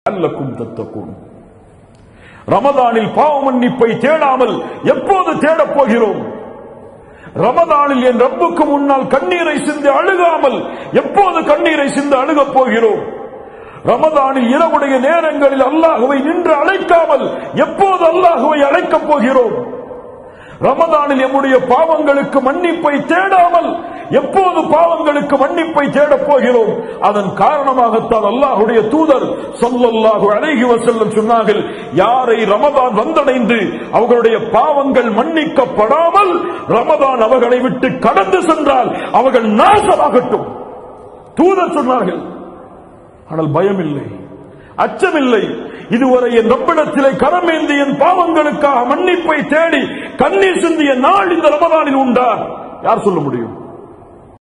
அல்லக்கும் தத்தக்கும் ரமதானில் பாவ மன்னிப்பை தேடாமல் எப்போது தேடப் போகிறோம் ரமதானில் என் ரப்புக்கு முன்னால் கண்ணீரை சிந்து அழுகாமல் எப்போது கண்ணீரை சிந்து அழுகப் போகிறோம் ரமதானில் இரவுடைய நேரங்களில் அல்லாஹுவை நின்று அழைக்காமல் எப்போது அல்லாஹுவை அழைக்கப் போகிறோம் ரமதானில் எம்முடைய பாவங்களுக்கு மன்னிப்பை தேடாமல் எப்போது பாவங்களுக்கு மன்னிப்பை தேடப் போகிறோம் அதன் காரணமாகத்தான் அல்லாஹுடைய தூதர் சொல்லல்லாஹு அழகி வசல்லம் சொன்னார்கள் யாரை ரமதான் வந்தடைந்து அவர்களுடைய பாவங்கள் மன்னிக்கப்படாமல் ரமதான் அவர்களை விட்டு கடந்து சென்றால் அவர்கள் நாசமாகட்டும் தூதர் சொன்னார்கள் ஆனால் பயமில்லை அச்சமில்லை இதுவரை என் ரப்பிடத்திலே கரமேந்தி என் பாவங்களுக்காக மன்னிப்பை தேடி கண்ணீர் சிந்திய நாள் இந்த ரமதானில் உண்டா யார் சொல்ல முடியும்